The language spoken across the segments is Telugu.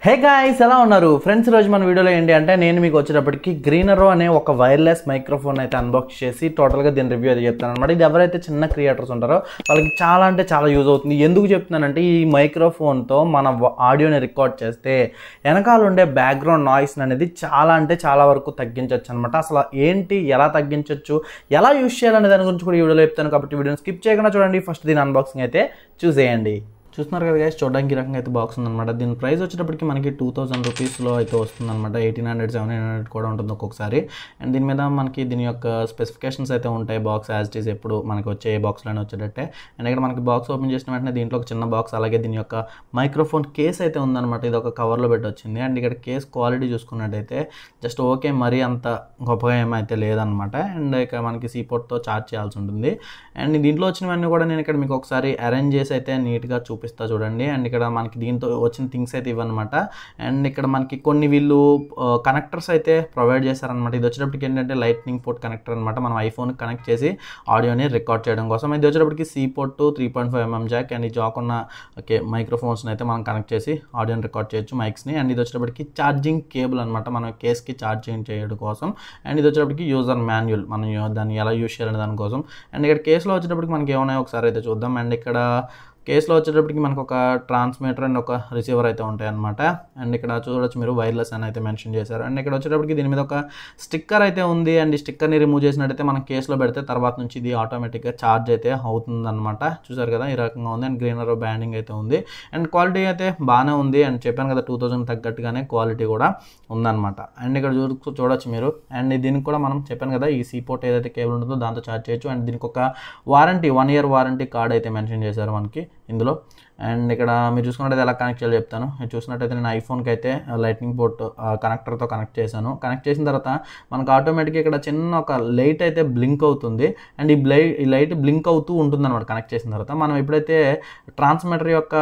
హే గాయ్స్ ఎలా ఉన్నారు ఫ్రెండ్స్ రోజు మన వీడియోలో ఏంటి అంటే నేను మీకు వచ్చేటప్పటికి గ్రీనరో అనే ఒక వైర్లెస్ మైక్రోఫోన్ అయితే అన్బాక్స్ చేసి టోటల్గా దీని రివ్యూ అయితే చెప్తాను అనమాట ఇది ఎవరైతే చిన్న క్రియేటర్స్ ఉంటారో వాళ్ళకి చాలా అంటే చాలా యూజ్ అవుతుంది ఎందుకు చెప్తున్నానంటే ఈ మైక్రోఫోన్తో మన ఆడియోని రికార్డ్ చేస్తే వెనకాల ఉండే బ్యాక్గ్రౌండ్ నాయిస్ అనేది చాలా అంటే చాలా వరకు తగ్గించవచ్చు అనమాట అసలు ఏంటి ఎలా తగ్గించవచ్చు ఎలా యూజ్ చేయాలనే దాని గురించి కూడా ఈ వీడియోలో చెప్తాను కాబట్టి వీడియోని స్కిప్ చేయకుండా చూడండి ఫస్ట్ దీని అన్బాక్సింగ్ అయితే చూసేయండి చూస్తున్నారు కదా గైస్ చూడడానికి ఈ రకంగా అయితే బాక్స్ ఉందన్నమాట దీని ప్రైస్ వచ్చేటప్పటికి మనకి టూ థౌసండ్ రూపీస్లో అయితే వస్తుందన్నమాట ఎయిటీన్ హండ్రెడ్ సెవెన్ హండ్రెడ్ కూడా ఉంటుంది ఒక్కొక్కసారి అండ్ దీని మీద మనకి దీని యొక్క స్పెసిఫికేషన్స్ అయితే ఉంటాయి బాక్స్ యాజ్ ఇట్ ఈస్ ఎప్పుడు మనకి వచ్చే ఏ బాక్స్లోనే వచ్చేటట్టే అండ్ ఇక్కడ మనకి బాక్స్ ఓపెన్ చేసిన వెంటనే దీంట్లో ఒక చిన్న బాక్స్ అలాగే దీని యొక్క మైక్రోఫోన్ కేస్ అయితే ఉందన్నమాట ఇది ఒక కవర్లో పెట్టి వచ్చింది అండ్ ఇక్కడ కేస్ క్వాలిటీ చూసుకున్నట్టయితే జస్ట్ ఓకే మరీ అంత గొప్పగా ఏమైతే లేదనమాట అండ్ ఇక్కడ మనకి సీపోర్ట్తో చార్జ్ చేయాల్సి ఉంటుంది అండ్ దీంట్లో వచ్చినవన్నీ కూడా నేను ఇక్కడ మీకు ఒకసారి అరేంజ్ చేసి అయితే నీట్గా చూపిస్తా చూడండి అండ్ ఇక్కడ మనకి దీంతో వచ్చిన థింగ్స్ అయితే ఇవన్నమాట అండ్ ఇక్కడ మనకి కొన్ని వీళ్ళు కనెక్టర్స్ అయితే ప్రొవైడ్ చేశారనమాట ఇది వచ్చేటప్పటికి ఏంటంటే లైట్నింగ్ పోర్ట్ కనెక్టర్ అనమాట మనం ఐఫోన్ కనెక్ట్ చేసి ఆడియోని రికార్డ్ చేయడం కోసం ఇది వచ్చేటప్పటికి C port three point five mm jack and ఈ జాక్ ఉన్న ఓకే మైక్రోఫోన్స్ని అయితే మనం కనెక్ట్ చేసి ఆడియోని రికార్డ్ చేయొచ్చు మైక్స్ని అండ్ ఇది వచ్చేటప్పటికి ఛార్జింగ్ కేబుల్ అనమాట మనం కేస్కి ఛార్జింగ్ చేయడం కోసం అండ్ ఇది వచ్చేటప్పటికి యూజర్ మాన్యువల్ మనం దాన్ని ఎలా యూజ్ చేయాలనే దానికోసం అండ్ ఇక్కడ కేసులో వచ్చేటప్పటికి మనకి ఏమున్నాయో ఒకసారి అయితే చూద్దాం అండ్ ఇక్కడ కేసులో వచ్చేటప్పటికి మనకు ఒక ట్రాన్స్మిటర్ అండ్ ఒక రిసీవర్ అయితే ఉంటాయి అనమాట అండ్ ఇక్కడ చూడొచ్చు మీరు వైర్లెస్ అని అయితే మెన్షన్ చేశారు అండ్ ఇక్కడ వచ్చేటప్పటికి దీని మీద ఒక స్టిక్కర్ అయితే ఉంది అండ్ ఈ స్టిక్కర్ని రిమూవ్ చేసినట్టయితే మనం కేసులో పెడితే తర్వాత నుంచి ఇది ఆటోమేటిక్గా ఛార్జ్ అయితే అవుతుంది అనమాట చూసారు కదా ఈ రకంగా ఉంది అండ్ గ్రీనర్ బ్యాండింగ్ అయితే ఉంది అండ్ క్వాలిటీ అయితే బాగానే ఉంది అండ్ చెప్పాను కదా టూ థౌజండ్ తగ్గట్టుగానే క్వాలిటీ కూడా ఉందన్నమాట అండ్ ఇక్కడ చూ చూడొచ్చు మీరు అండ్ దీనికి కూడా మనం చెప్పాను కదా ఈ సీపోర్ట్ ఏదైతే కేబుల్ ఉంటుందో దాంతో ఛార్జ్ చేయొచ్చు అండ్ దీనికి ఒక warranty one year warranty card అయితే మెన్షన్ చేశారు మనకి ఇందులో అండ్ ఇక్కడ మీరు చూసుకున్నట్టయితే ఎలా కనెక్ట్ చేయాలో చెప్తాను మీరు చూసినట్టయితే నేను ఐఫోన్కి అయితే లైట్నింగ్ పోర్ట్ కనెక్టర్తో కనెక్ట్ చేశాను కనెక్ట్ చేసిన తర్వాత మనకు ఆటోమేటిక్గా ఇక్కడ చిన్న ఒక లైట్ అయితే బ్లింక్ అవుతుంది అండ్ ఈ బ్లై ఈ లైట్ బ్లింక్ అవుతూ ఉంటుంది అనమాట కనెక్ట్ చేసిన తర్వాత మనం ఎప్పుడైతే ట్రాన్స్మిటర్ యొక్క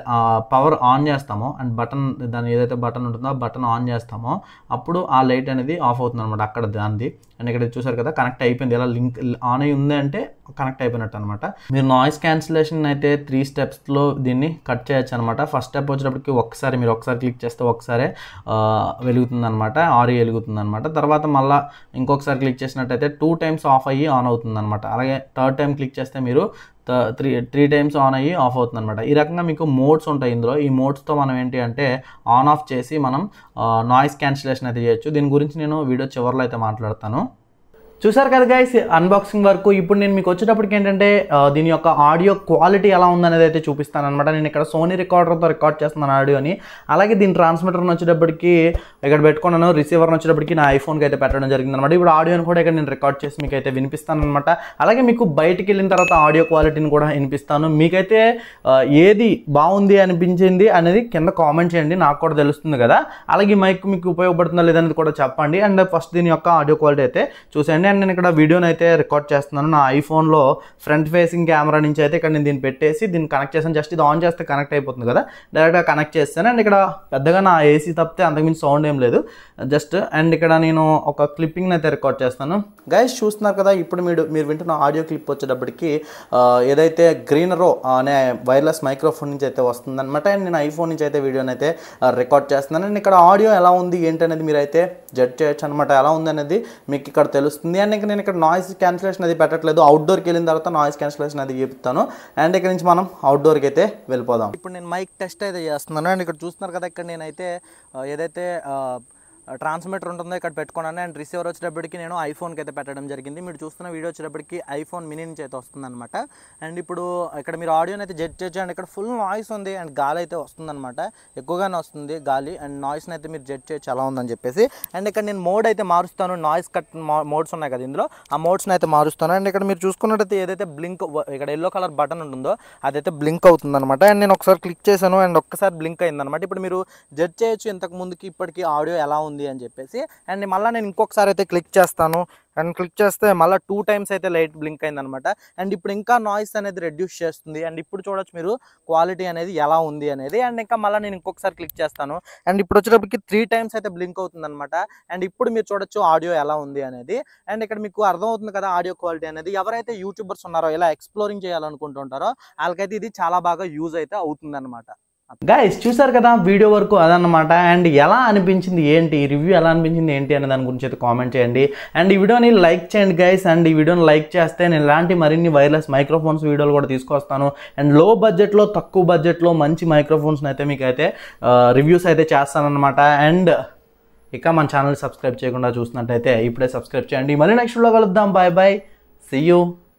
పవర్ ఆన్ చేస్తామో అండ్ బటన్ దాని ఏదైతే బటన్ ఉంటుందో ఆ బటన్ ఆన్ చేస్తామో అప్పుడు ఆ లైట్ అనేది ఆఫ్ అవుతుంది అనమాట అక్కడ దానిది అండ్ ఇక్కడ చూసారు కదా కనెక్ట్ అయిపోయింది ఎలా లింక్ ఆన్ అయి ఉంది అంటే కనెక్ట్ అయిపోయినట్టు అనమాట మీరు నాయిస్ క్యాన్సిలేషన్ అయితే త్రీ స్టెప్స్లో దీన్ని కట్ చేయొచ్చు అనమాట ఫస్ట్ స్టెప్ వచ్చేటప్పటికి ఒకసారి మీరు ఒకసారి క్లిక్ చేస్తే ఒకసారి వెలుగుతుంది అనమాట ఆరి వెలుగుతుంది అనమాట తర్వాత మళ్ళీ ఇంకొకసారి క్లిక్ చేసినట్టయితే టూ టైమ్స్ ఆఫ్ అయ్యి ఆన్ అవుతుంది అనమాట అలాగే థర్డ్ టైం క్లిక్ చేస్తే మీరు త్రీ త్రీ టైమ్స్ ఆన్ అయ్యి ఆఫ్ అవుతుంది అనమాట ఈ రకంగా మీకు మోడ్స్ ఉంటాయి ఇందులో ఈ మోడ్స్తో మనం ఏంటి అంటే ఆన్ ఆఫ్ చేసి మనం నాయిస్ క్యాన్సిలేషన్ అయితే చేయొచ్చు దీని గురించి నేను వీడియో చివరిలో అయితే మాట్లాడతాను చూసారు కదా గైస్ అన్బాక్సింగ్ వరకు ఇప్పుడు నేను మీకు వచ్చేటప్పటికి ఏంటంటే దీని యొక్క ఆడియో క్వాలిటీ ఎలా ఉందనేది అయితే చూపిస్తాను అనమాట నేను ఇక్కడ సోనీ రికార్డర్తో రికార్డ్ చేస్తున్నాను ఆడియోని అలాగే దీని ట్రాన్స్మిటర్ని వచ్చేటప్పటికి ఇక్కడ పెట్టుకున్నాను రిసీవర్ని వచ్చేటప్పటికి నా ఐఫోన్కి అయితే పెట్టడం జరిగింది అనమాట ఇప్పుడు ఆడియోని కూడా ఇక్కడ నేను రికార్డ్ చేసి మీకు అయితే వినిపిస్తాను అనమాట అలాగే మీకు బయటికి వెళ్ళిన తర్వాత ఆడియో క్వాలిటీని కూడా వినిపిస్తాను మీకైతే ఏది బాగుంది అనిపించింది అనేది కింద కామెంట్ చేయండి నాకు కూడా తెలుస్తుంది కదా అలాగే మైక్ మీకు ఉపయోగపడుతుందా లేదనేది కూడా చెప్పండి అండ్ ఫస్ట్ దీని యొక్క ఆడియో క్వాలిటీ అయితే చూసేయండి అండ్ నేను ఇక్కడ వీడియోని అయితే రికార్డ్ చేస్తున్నాను నా ఐఫోన్లో ఫ్రంట్ ఫేసింగ్ కెమెరా నుంచి అయితే ఇక్కడ నేను దీన్ని పెట్టేసి దీన్ని కనెక్ట్ చేశాను జస్ట్ ఇది ఆన్ చేస్తే కనెక్ట్ అయిపోతుంది కదా డైరెక్ట్గా కనెక్ట్ చేస్తాను అండ్ ఇక్కడ పెద్దగా నా ఏసీ తప్పితే అంతకుమించి సౌండ్ ఏం లేదు జస్ట్ అండ్ ఇక్కడ నేను ఒక క్లిప్పింగ్ని అయితే రికార్డ్ చేస్తాను గైస్ చూస్తున్నారు కదా ఇప్పుడు మీరు మీరు వింటున్న ఆడియో క్లిప్ వచ్చేటప్పటికి ఏదైతే గ్రీనరో అనే వైర్లెస్ మైక్రోఫోన్ నుంచి అయితే వస్తుందన్నమాట అండ్ నేను ఐఫోన్ నుంచి అయితే వీడియోని అయితే రికార్డ్ చేస్తున్నాను అండ్ ఇక్కడ ఆడియో ఎలా ఉంది ఏంటి అనేది మీరు అయితే జడ్జ్ చేయొచ్చు అనమాట ఎలా ఉంది అనేది మీకు ఇక్కడ తెలుస్తుంది అండ్ ఇంకా నేను ఇక్కడ నాయిస్ క్యాన్సిలేషన్ అది పెట్టట్లేదు అవుట్డోర్కి వెళ్ళిన తర్వాత నాయిస్ క్యాన్సిలేషన్ అది చెప్తాను అండ్ ఇక్కడ నుంచి మనం అవుట్డోర్కి అయితే వెళ్ళిపోదాం ఇప్పుడు నేను మైక్ టెస్ట్ అయితే చేస్తున్నాను అండ్ ఇక్కడ చూస్తున్నారు కదా ఇక్కడ నేనైతే ఏదైతే ట్రాన్స్మిటర్ ఉంటుందో ఇక్కడ పెట్టుకున్నాను అండ్ రిసీవర్ వచ్చేటప్పటికి నేను ఐఫోన్కి అయితే పెట్టడం జరిగింది మీరు చూస్తున్న వీడియో వచ్చేటప్పటికి ఐఫోన్ మినీ నుంచి అయితే వస్తుందన్నమాట అండ్ ఇప్పుడు ఇక్కడ మీరు ఆడియోని అయితే జడ్జ్ చేయొచ్చు అండ్ ఇక్కడ ఫుల్ నాయిస్ ఉంది అండ్ గాలి అయితే వస్తుందన్నమాట ఎక్కువగానే వస్తుంది గాలి అండ్ నాయిస్ని అయితే మీరు జడ్జ్ చేయొచ్చు ఎలా ఉందని చెప్పేసి అండ్ ఇక్కడ నేను మోడ్ అయితే మారుస్తాను నాయిస్ కట్ మోడ్స్ ఉన్నాయి కదా ఇందులో ఆ మోడ్స్ని అయితే మారుస్తాను అండ్ ఇక్కడ మీరు చూసుకున్నట్టయితే ఏదైతే బ్లింక్ ఇక్కడ ఎల్లో కలర్ బటన్ ఉంటుందో అదైతే బ్లింక్ అవుతుందన్నమాట అండ్ నేను ఒకసారి క్లిక్ చేశాను అండ్ ఒక్కసారి బ్లింక్ అయిందనమాట ఇప్పుడు మీరు జడ్జ్ చేయొచ్చు ఇంతకు ముందుకి ఇప్పటికి ఆడియో ఎలా ఉంది అని చెప్పేసి అండ్ మళ్ళీ నేను ఇంకొకసారి అయితే క్లిక్ చేస్తాను అండ్ క్లిక్ చేస్తే మళ్ళీ టూ టైమ్స్ అయితే లైట్ బ్లింక్ అయిందనమాట అండ్ ఇప్పుడు ఇంకా నాయిస్ అనేది రెడ్యూస్ చేస్తుంది అండ్ ఇప్పుడు చూడొచ్చు మీరు క్వాలిటీ అనేది ఎలా ఉంది అనేది అండ్ ఇంకా మళ్ళీ నేను ఇంకొకసారి క్లిక్ చేస్తాను అండ్ ఇప్పుడు వచ్చేటప్పటికి త్రీ టైమ్స్ అయితే బ్లింక్ అవుతుంది అనమాట అండ్ ఇప్పుడు మీరు చూడొచ్చు ఆడియో ఎలా ఉంది అనేది అండ్ ఇక్కడ మీకు అర్థమవుతుంది కదా ఆడియో క్వాలిటీ అనేది ఎవరైతే యూట్యూబర్స్ ఉన్నారో ఇలా ఎక్స్ప్లోరింగ్ చేయాలనుకుంటుంటారో వాళ్ళకైతే ఇది చాలా బాగా యూజ్ అయితే అవుతుంది గైస్ చూసారు కదా వీడియో వరకు అదన్నమాట అండ్ ఎలా అనిపించింది ఏంటి రివ్యూ ఎలా అనిపించింది ఏంటి అనే దాని గురించి అయితే కామెంట్ చేయండి అండ్ ఈ వీడియోని లైక్ చేయండి గైస్ అండ్ ఈ వీడియోని లైక్ చేస్తే నేను ఇలాంటి మరిన్ని వైర్లెస్ మైక్రోఫోన్స్ వీడియోలు కూడా తీసుకొస్తాను అండ్ లో బడ్జెట్లో తక్కువ బడ్జెట్లో మంచి మైక్రోఫోన్స్ని అయితే మీకు అయితే రివ్యూస్ అయితే చేస్తానన్నమాట అండ్ ఇక మన ఛానల్ సబ్స్క్రైబ్ చేయకుండా చూసినట్టయితే ఇప్పుడే సబ్స్క్రైబ్ చేయండి మళ్ళీ నెక్స్ట్ లో కలుద్దాం బాయ్ బాయ్ సీ యూ